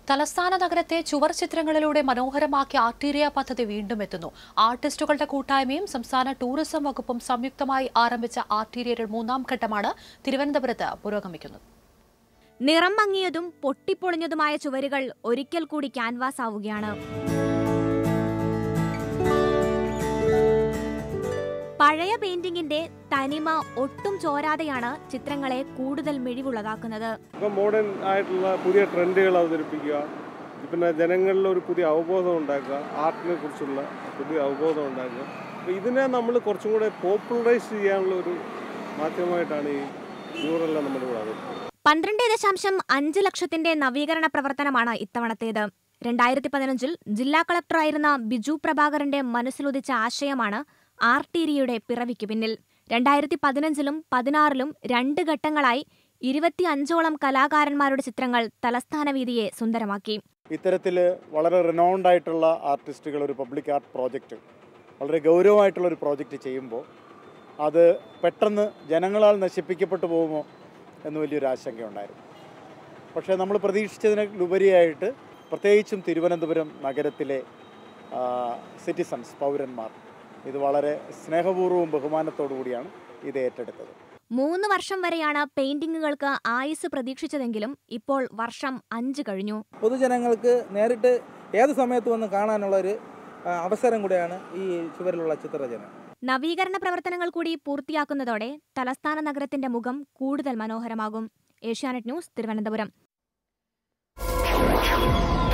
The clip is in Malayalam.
തലസ്ഥാന നഗരത്തെ ചുവർ ചിത്രങ്ങളിലൂടെ മനോഹരമാക്കിയ ആർട്ടീരിയ പദ്ധതി വീണ്ടും എത്തുന്നു ആർട്ടിസ്റ്റുകളുടെ കൂട്ടായ്മയും സംസ്ഥാന ടൂറിസം വകുപ്പും സംയുക്തമായി ആരംഭിച്ച ആർട്ടീരിയയുടെ മൂന്നാം ഘട്ടമാണ് തിരുവനന്തപുരത്ത് പുരോഗമിക്കുന്നത് നിറം മങ്ങിയതും പൊട്ടിപ്പൊളിഞ്ഞതുമായ ചുവരുകൾ ഒരിക്കൽ കൂടി ക്യാൻവാസ് ആവുകയാണ് പഴയ പെയിന്റിംഗിന്റെ തനിമ ഒട്ടും ചോരാതെയാണ് ചിത്രങ്ങളെ കൂടുതൽ മിഴിവുള്ളതാക്കുന്നത് ഇപ്പം മോഡേൺ ആയിട്ടുള്ള പുതിയ ട്രെൻഡുകൾ അവതരിപ്പിക്കുക പിന്നെ ജനങ്ങളിൽ ഒരു പുതിയ അവബോധം ഉണ്ടാക്കുക ആർട്ടിനെ കുറിച്ചുള്ള പുതിയ അവബോധം ഉണ്ടാക്കുക അപ്പോൾ ഇതിനെ നമ്മൾ കുറച്ചും കൂടെ പോപ്പുലറൈസ് ചെയ്യാനുള്ള ഒരു മാധ്യമമായിട്ടാണ് ഈ മ്യൂറെല്ലാം നമ്മുടെ ഇവിടെ അവതരിപ്പിക്കുന്നത് പന്ത്രണ്ട് ദശാംശം അഞ്ച് ലക്ഷത്തിന്റെ നവീകരണ പ്രവർത്തനമാണ് ഇത്തവണത്തേത് രണ്ടായിരത്തി പതിനഞ്ചിൽ ജില്ലാ കളക്ടറായിരുന്ന ബിജു പ്രഭാകരന്റെ മനസ്സിലുദിച്ച ആശയമാണ് ആർട്ടീരിയയുടെ പിറവിക്ക് പിന്നിൽ രണ്ടായിരത്തി പതിനഞ്ചിലും പതിനാറിലും രണ്ട് ഘട്ടങ്ങളായി ഇരുപത്തിയഞ്ചോളം കലാകാരന്മാരുടെ ചിത്രങ്ങൾ തലസ്ഥാന വീതിയെ സുന്ദരമാക്കി ഇത്തരത്തിൽ വളരെ റിനൗണ്ട് ആയിട്ടുള്ള ആർട്ടിസ്റ്റുകൾ ഒരു പബ്ലിക് ആർട്ട് പ്രോജക്റ്റ് വളരെ ഗൗരവമായിട്ടുള്ള ഒരു പ്രോജക്റ്റ് ചെയ്യുമ്പോൾ അത് പെട്ടെന്ന് ജനങ്ങളാൽ നശിപ്പിക്കപ്പെട്ടു പോകുമോ എന്ന് വലിയൊരു ആശങ്കയുണ്ടായിരുന്നു പക്ഷേ നമ്മൾ പ്രതീക്ഷിച്ചതിനുപരിയായിട്ട് പ്രത്യേകിച്ചും തിരുവനന്തപുരം നഗരത്തിലെ സിറ്റിസൺസ് പൗരന്മാർ ഇത് വളരെ സ്നേഹപൂർവ്വവും ബഹുമാനത്തോടു കൂടിയാണ് ഇത് ഏറ്റെടുത്തത് മൂന്ന് വർഷം വരെയാണ് പെയിന്റിങ്ങുകൾക്ക് ആയുസ് പ്രതീക്ഷിച്ചതെങ്കിലും ഇപ്പോൾ വർഷം അഞ്ച് കഴിഞ്ഞു പൊതുജനങ്ങൾക്ക് നേരിട്ട് ഏത് സമയത്ത് വന്ന് കാണാനുള്ള ഒരു ആ, അവസരം കൂടെയാണ് ഈ ചുവരിലുള്ള ചിത്രരചന നവീകരണ പ്രവർത്തനങ്ങൾ കൂടി പൂർത്തിയാക്കുന്നതോടെ തലസ്ഥാന നഗരത്തിന്റെ മുഖം കൂടുതൽ മനോഹരമാകും ഏഷ്യാനെറ്റ് ന്യൂസ് തിരുവനന്തപുരം